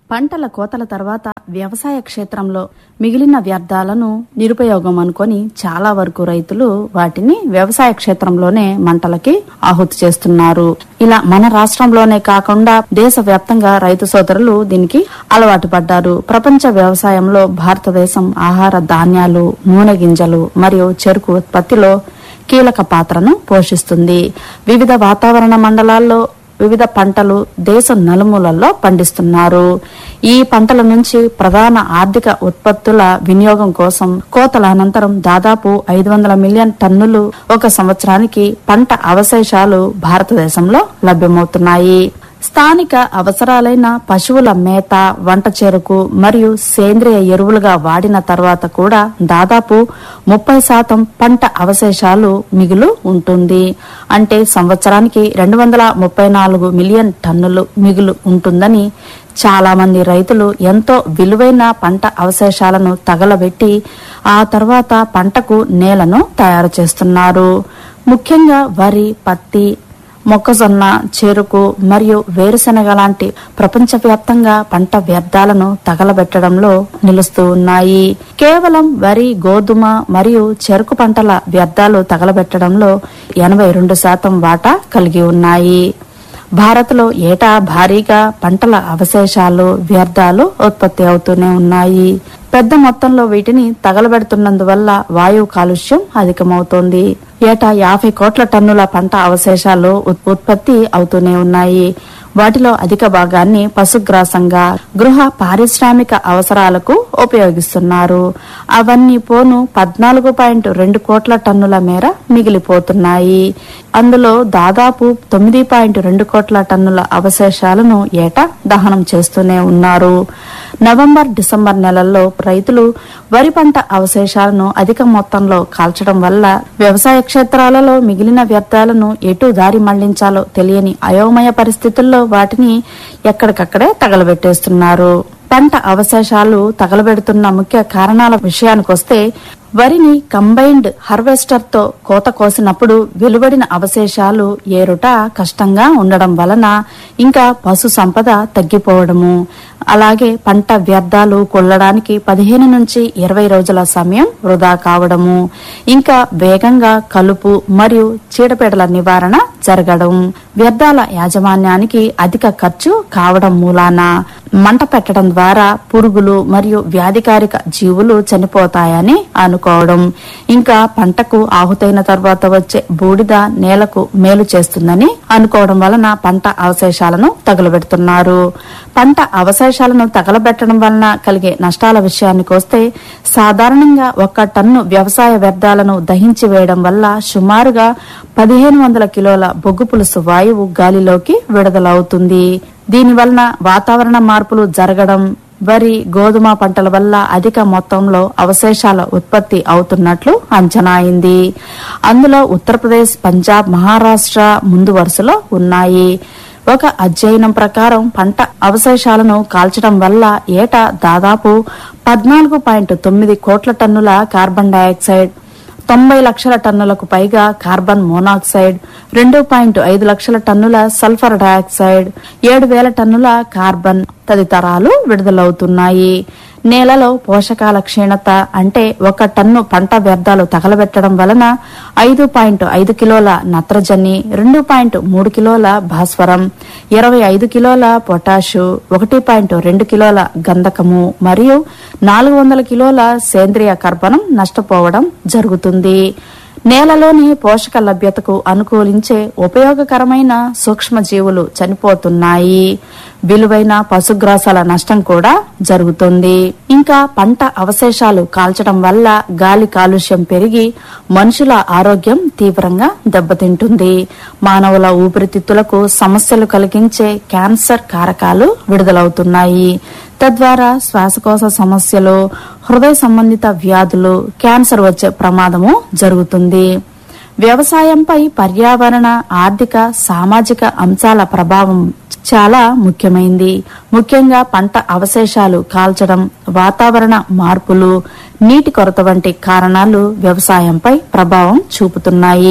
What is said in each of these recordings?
పంటల కోతల తర్వాత వ్యవసాయ క్షేత్రంలో మిగిలిన వ్యర్థాలను నిరుపయోగం అనుకొని చాలా వరకు రైతులు వాటిని వ్యవసాయ క్షేత్రంలోనే మంటలకి ఆహుతి చేస్తున్నారు ఇలా మన రాష్ట్రంలోనే కాకుండా దేశవ్యాప్తంగా రైతు సోదరులు దీనికి అలవాటు పడ్డారు ప్రపంచ వ్యవసాయంలో భారతదేశం ఆహార ధాన్యాలు నూనె గింజలు మరియు చెరుకు ఉత్పత్తిలో కీలక పాత్రను పోషిస్తుంది వివిధ వాతావరణ మండలాల్లో వివిధ పంటలు దేశ నలుమూలల్లో పండిస్తున్నారు ఈ పంటల నుంచి ప్రధాన ఆర్థిక ఉత్పత్తుల వినియోగం కోసం కోతల అనంతరం దాదాపు ఐదు వందల మిలియన్ టన్నులు ఒక సంవత్సరానికి పంట అవశేషాలు భారతదేశంలో లభ్యమవుతున్నాయి స్థానిక అవసరాలైన పశువుల మేత వంట చెరుకు మరియు సేంద్రియ ఎరువులుగా వాడిన తర్వాత కూడా దాదాపు ముప్పై శాతం పంట అవశేషాలు మిగులు ఉంటుంది అంటే సంవత్సరానికి రెండు వందల ముప్పై నాలుగు మిలియన్ టన్నులు మిగులు ఉంటుందని చాలా మంది రైతులు ఎంతో విలువైన పంట అవశేషాలను తగలబెట్టి ఆ తర్వాత పంటకు నేలను తయారు చేస్తున్నారు ముఖ్యంగా వరి పత్తి మొక్కజొన్న చెరుకు మరియు వేరుశెనగ లాంటి ప్రపంచవ్యాప్తంగా పంట వ్యర్థాలను తగలబెట్టడంలో నిలుస్తూ ఉన్నాయి కేవలం వరి గోధుమ మరియు చెరుకు పంటల వ్యర్థాలు తగలబెట్టడంలో ఎనభై రెండు శాతం వాటా కలిగి ఉన్నాయి భారత్లో ఏటా భారీగా పంటల అవశేషాలు వ్యర్థాలు ఉత్పత్తి అవుతూనే ఉన్నాయి పెద్ద మొత్తంలో వీటిని తగలబెడుతున్నందువల్ల వాయు కాలుష్యం అధికమవుతోంది ఏటా యాభై కోట్ల టన్నుల పంట అవశేషాలు ఉత్- ఉత్పత్తి అవుతూనే ఉన్నాయి వాటిలో అధిక భాగాన్ని పశుగ్రాసంగా గృహ పారిశ్రామిక అవసరాలకు ఉపయోగిస్తున్నారు అవన్నీ పోను పద్నాలుగు పాయింట్ రెండు కోట్ల టన్నుల మేర మిగిలిపోతున్నాయి అందులో దాదాపు తొమ్మిది పాయింట్ రెండు కోట్ల టన్నుల అవశేషాలను ఏటా దహనం చేస్తూనే ఉన్నారు నవంబర్ డిసెంబర్ నెలల్లో రైతులు వరి పంట అవశేషాలను అధిక మొత్తంలో కాల్చడం వల్ల వ్యవసాయ క్షేత్రాలలో మిగిలిన వ్యర్థాలను ఎటు దారి మళ్లించాలో తెలియని అయోమయ పరిస్థితుల్లో వాటిని ఎక్కడికక్కడే తగలబెట్టేస్తున్నారు పంట అవశేషాలు తగలబెడుతున్న ముఖ్య కారణాల విషయానికొస్తే వరిని కంబైన్డ్ హార్వెస్టర్ తో కోత కోసినప్పుడు వెలువడిన అవశేషాలు ఏరుట కష్టంగా ఉండడం వలన ఇంకా పశు సంపద తగ్గిపోవడము అలాగే పంట వ్యర్థాలు కొల్లడానికి పదిహేను నుంచి ఇరవై రోజుల సమయం వృధా కావడము ఇంకా వేగంగా కలుపు మరియు చీడపీడల నివారణ జరగడం వ్యర్థాల యాజమాన్యానికి అధిక ఖర్చు కావడం మూలాన మంట పెట్టడం ద్వారా పురుగులు మరియు వ్యాధికారిక జీవులు చనిపోతాయని అనుకోవడం ఇంకా పంటకు ఆహుతైన తర్వాత వచ్చే బూడిద నేలకు మేలు చేస్తుందని అనుకోవడం వలన పంట అవశేషాలను తగులబెడుతున్నారు పంట అవశేషాలను తగలబెట్టడం వలన కలిగే నష్టాల విషయానికి వస్తే సాధారణంగా ఒక టన్ను వ్యవసాయ వ్యర్థాలను దహించి వేయడం వల్ల సుమారుగా పదిహేను వందల కిలోల బొగ్గు పులుసు వాయువు గాలిలోకి విడుదలవుతుంది దీనివలన వాతావరణ మార్పులు జరగడం వరి గోధుమ పంటల వల్ల అధిక మొత్తంలో అవశేషాల ఉత్పత్తి అవుతున్నట్లు అంచనా అయింది అందులో ఉత్తరప్రదేశ్ పంజాబ్ మహారాష్ట్ర ముందు వరుసలో ఉన్నాయి ఒక అధ్యయనం ప్రకారం పంట అవశేషాలను కాల్చడం వల్ల ఏటా దాదాపు పద్నాలుగు పాయింట్ తొమ్మిది కోట్ల టన్నుల కార్బన్ డయాక్సైడ్ తొంభై లక్షల టన్నులకు పైగా కార్బన్ మోనాక్సైడ్ రెండు పాయింట్ ఐదు లక్షల టన్నుల సల్ఫర్ డయాక్సైడ్ ఏడు వేల టన్నుల కార్బన్ తదితరాలు విడుదలవుతున్నాయి నేలలో పోషకాల క్షీణత అంటే ఒక టన్ను పంట వ్యర్థాలు తగలబెట్టడం వలన ఐదు పాయింట్ ఐదు కిలోల నత్రజని రెండు పాయింట్ మూడు కిలోల భాస్వరం ఇరవై ఐదు కిలోల పొటాషు ఒకటి పాయింట్ రెండు కిలోల గంధకము మరియు నాలుగు వందల కిలోల సేంద్రియ కర్బనం నష్టపోవడం జరుగుతుంది నేలలోని పోషక లభ్యతకు అనుకూలించే ఉపయోగకరమైన సూక్ష్మజీవులు చనిపోతున్నాయి విలువైన పశుగ్రాసాల నష్టం కూడా జరుగుతుంది ఇంకా పంట అవశేషాలు కాల్చడం వల్ల గాలి కాలుష్యం పెరిగి మనుషుల ఆరోగ్యం తీవ్రంగా దెబ్బతింటుంది మానవుల ఊపిరితిత్తులకు సమస్యలు కలిగించే క్యాన్సర్ కారకాలు విడుదలవుతున్నాయి తద్వారా శ్వాసకోశ సమస్యలు హృదయ సంబంధిత వ్యాధులు క్యాన్సర్ వచ్చే ప్రమాదము జరుగుతుంది వ్యవసాయంపై పర్యావరణ ఆర్థిక సామాజిక అంశాల ప్రభావం చాలా ముఖ్యమైంది ముఖ్యంగా పంట అవశేషాలు కాల్చడం వాతావరణ మార్పులు నీటి కొరత వంటి కారణాలు వ్యవసాయంపై ప్రభావం చూపుతున్నాయి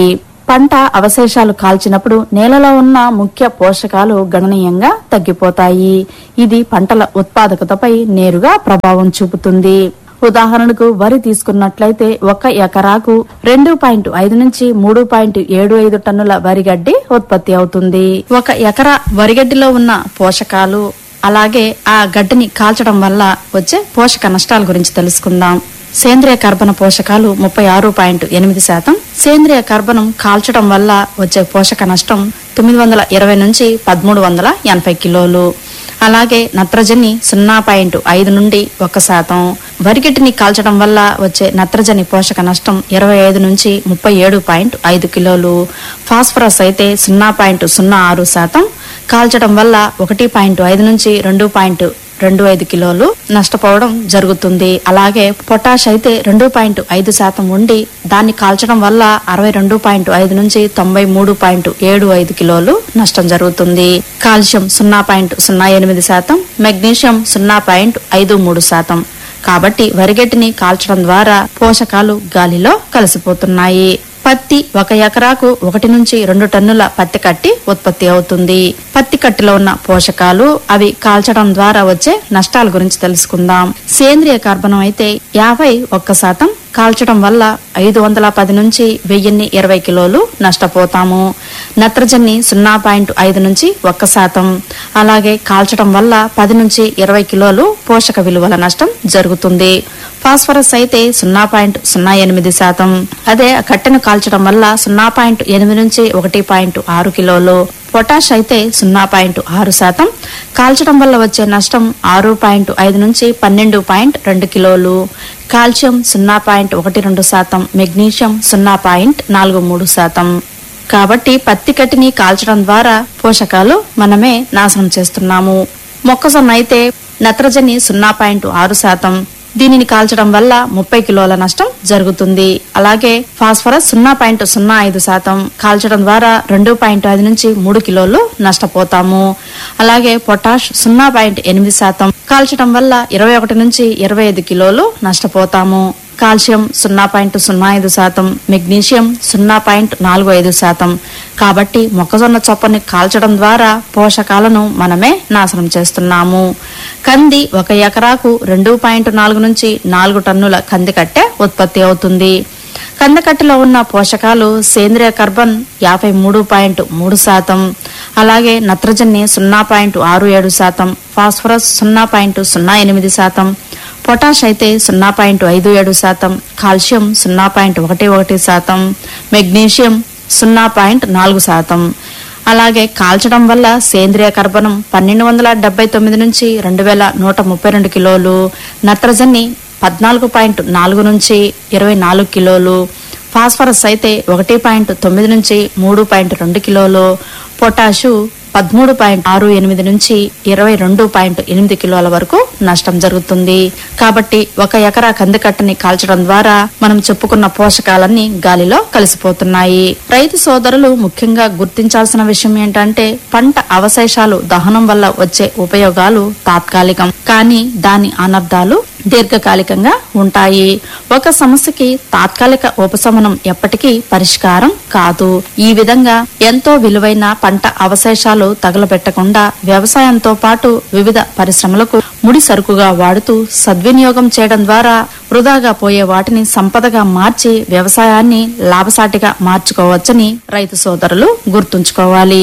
పంట అవశేషాలు కాల్చినప్పుడు నేలలో ఉన్న ముఖ్య పోషకాలు గణనీయంగా తగ్గిపోతాయి ఇది పంటల ఉత్పాదకతపై నేరుగా ప్రభావం చూపుతుంది ఉదాహరణకు వరి తీసుకున్నట్లయితే ఒక ఎకరాకు రెండు పాయింట్ ఐదు నుంచి మూడు పాయింట్ ఏడు ఐదు టన్నుల వరిగడ్డి ఉత్పత్తి అవుతుంది ఒక ఎకరా వరిగడ్డిలో ఉన్న పోషకాలు అలాగే ఆ గడ్డిని కాల్చడం వల్ల వచ్చే పోషక నష్టాల గురించి తెలుసుకుందాం సేంద్రియ కర్బన పోషకాలు ముప్పై ఆరు పాయింట్ ఎనిమిది శాతం సేంద్రియ కర్బనం కాల్చడం వల్ల వచ్చే పోషక నష్టం తొమ్మిది వందల ఇరవై నుంచి పదమూడు వందల ఎనభై కిలోలు అలాగే నత్రజని సున్నా పాయింట్ ఐదు నుండి ఒక శాతం వరిగడ్డిని కాల్చడం వల్ల వచ్చే నత్రజని పోషక నష్టం ఇరవై ఐదు నుంచి ముప్పై ఏడు పాయింట్ ఐదు కిలోలు ఫాస్ఫరస్ అయితే సున్నా పాయింట్ సున్నా ఆరు శాతం కాల్చడం వల్ల ఒకటి పాయింట్ ఐదు నుంచి రెండు పాయింట్ రెండు ఐదు కిలోలు నష్టపోవడం జరుగుతుంది అలాగే పొటాష్ అయితే రెండు పాయింట్ ఐదు శాతం ఉండి దాన్ని కాల్చడం వల్ల అరవై రెండు పాయింట్ ఐదు నుంచి తొంభై మూడు పాయింట్ ఏడు ఐదు కిలోలు నష్టం జరుగుతుంది కాల్షియం సున్నా పాయింట్ సున్నా ఎనిమిది శాతం మెగ్నీషియం సున్నా పాయింట్ ఐదు మూడు శాతం కాబట్టి వరిగడ్డిని కాల్చడం ద్వారా పోషకాలు గాలిలో కలిసిపోతున్నాయి పత్తి ఒక ఎకరాకు ఒకటి నుంచి రెండు టన్నుల పత్తి కట్టి ఉత్పత్తి అవుతుంది పత్తి కట్టిలో ఉన్న పోషకాలు అవి కాల్చడం ద్వారా వచ్చే నష్టాల గురించి తెలుసుకుందాం సేంద్రియ కార్బనం అయితే యాభై ఒక్క శాతం కాల్చడం వల్ల ఐదు వందల పది నుంచి వెయ్యిన్ని ఇరవై కిలోలు నష్టపోతాము నత్రజని సున్నా పాయింట్ ఐదు నుంచి ఒక్క శాతం అలాగే కాల్చడం వల్ల పది నుంచి ఇరవై కిలోలు పోషక విలువల నష్టం జరుగుతుంది ఫాస్ఫరస్ అయితే సున్నా పాయింట్ సున్నా ఎనిమిది శాతం అదే కట్టెను కాల్చడం వల్ల సున్నా పాయింట్ ఎనిమిది నుంచి ఒకటి పాయింట్ ఆరు కిలోలు పొటాష్ అయితే సున్నా పాయింట్ ఆరు శాతం కాల్చడం వల్ల వచ్చే నష్టం ఆరు పాయింట్ ఐదు నుంచి పన్నెండు పాయింట్ రెండు కిలోలు కాల్షియం సున్నా పాయింట్ ఒకటి రెండు శాతం మెగ్నీషియం సున్నా పాయింట్ నాలుగు మూడు శాతం కాబట్టి పత్తి కట్టిని కాల్చడం ద్వారా పోషకాలు మనమే నాశనం చేస్తున్నాము మొక్కజొన్న అయితే నత్రజని సున్నా పాయింట్ ఆరు శాతం దీనిని కాల్చడం వల్ల ముప్పై కిలోల నష్టం జరుగుతుంది అలాగే ఫాస్ఫరస్ సున్నా పాయింట్ సున్నా ఐదు శాతం కాల్చడం ద్వారా రెండు పాయింట్ ఐదు నుంచి మూడు కిలోలు నష్టపోతాము అలాగే పొటాష్ సున్నా పాయింట్ ఎనిమిది శాతం కాల్చడం వల్ల ఇరవై ఒకటి నుంచి ఇరవై ఐదు కిలోలు నష్టపోతాము కాల్షియం సున్నా పాయింట్ సున్నా ఐదు శాతం మెగ్నీషియం సున్నా పాయింట్ నాలుగు ఐదు శాతం కాబట్టి మొక్కజొన్న చొప్పని కాల్చడం ద్వారా పోషకాలను మనమే నాశనం చేస్తున్నాము కంది ఒక ఎకరాకు రెండు పాయింట్ నాలుగు నుంచి నాలుగు టన్నుల కంది కట్టె ఉత్పత్తి అవుతుంది కందకట్టెలో ఉన్న పోషకాలు సేంద్రియ కార్బన్ యాభై మూడు పాయింట్ మూడు శాతం అలాగే నత్రజని సున్నా పాయింట్ ఆరు ఏడు శాతం ఫాస్ఫరస్ సున్నా పాయింట్ సున్నా ఎనిమిది శాతం పొటాష్ అయితే సున్నా పాయింట్ ఐదు ఏడు శాతం కాల్షియం సున్నా పాయింట్ ఒకటి ఒకటి శాతం మెగ్నీషియం సున్నా పాయింట్ నాలుగు శాతం అలాగే కాల్చడం వల్ల సేంద్రియ కర్బనం పన్నెండు వందల డెబ్బై తొమ్మిది నుంచి రెండు వేల నూట ముప్పై రెండు కిలోలు నత్రజని పద్నాలుగు పాయింట్ నాలుగు నుంచి ఇరవై నాలుగు కిలోలు ఫాస్ఫరస్ అయితే ఒకటి పాయింట్ తొమ్మిది నుంచి మూడు పాయింట్ రెండు కిలోలు పొటాషు పదమూడు పాయింట్ ఆరు ఎనిమిది నుంచి ఇరవై రెండు పాయింట్ ఎనిమిది కిలోల వరకు నష్టం జరుగుతుంది కాబట్టి ఒక ఎకరా కందికట్టని కాల్చడం ద్వారా మనం చెప్పుకున్న పోషకాలన్నీ గాలిలో కలిసిపోతున్నాయి రైతు సోదరులు ముఖ్యంగా గుర్తించాల్సిన విషయం ఏంటంటే పంట అవశేషాలు దహనం వల్ల వచ్చే ఉపయోగాలు తాత్కాలికం కానీ దాని అనర్థాలు దీర్ఘకాలికంగా ఉంటాయి ఒక సమస్యకి తాత్కాలిక ఉపశమనం ఎప్పటికీ పరిష్కారం కాదు ఈ విధంగా ఎంతో విలువైన పంట అవశేషాలు తగలబెట్టకుండా వ్యవసాయంతో పాటు వివిధ పరిశ్రమలకు ముడి సరుకుగా వాడుతూ సద్వినియోగం చేయడం ద్వారా వృధాగా పోయే వాటిని సంపదగా మార్చి వ్యవసాయాన్ని లాభసాటిగా మార్చుకోవచ్చని రైతు సోదరులు గుర్తుంచుకోవాలి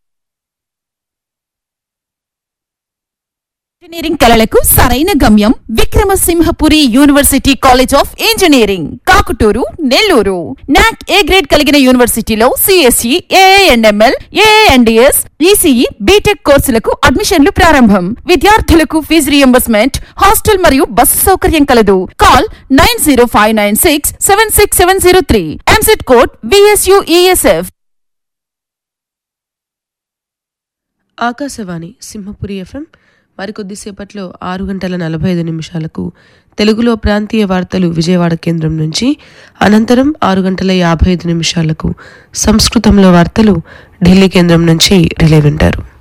ఇంజనీరింగ్ కళలకు సరైన గమ్యం Vikramasimhapuri university college of engineering Kakuturu Nellore NAAC A grade కలిగిన యూనివర్సిటీలో CSE AIML AIDS ECE BTech కోర్సులకు అడ్మిషన్లు ప్రారంభం విద్యార్థులకు ఫీజు రియంబర్స్మెంట్ హాస్టల్ మరియు బస్సు సౌకర్యం కలదు call nine zero five nine six seven six seven zero three EAMCET code VSUESF Akashvani Simhapuri FM మరికొద్దిసేపట్లో ఆరు గంటల నలభై ఐదు నిమిషాలకు తెలుగులో ప్రాంతీయ వార్తలు విజయవాడ కేంద్రం నుంచి అనంతరం ఆరు గంటల యాభై ఐదు నిమిషాలకు సంస్కృతంలో వార్తలు ఢిల్లీ కేంద్రం నుంచి రిలే వింటారు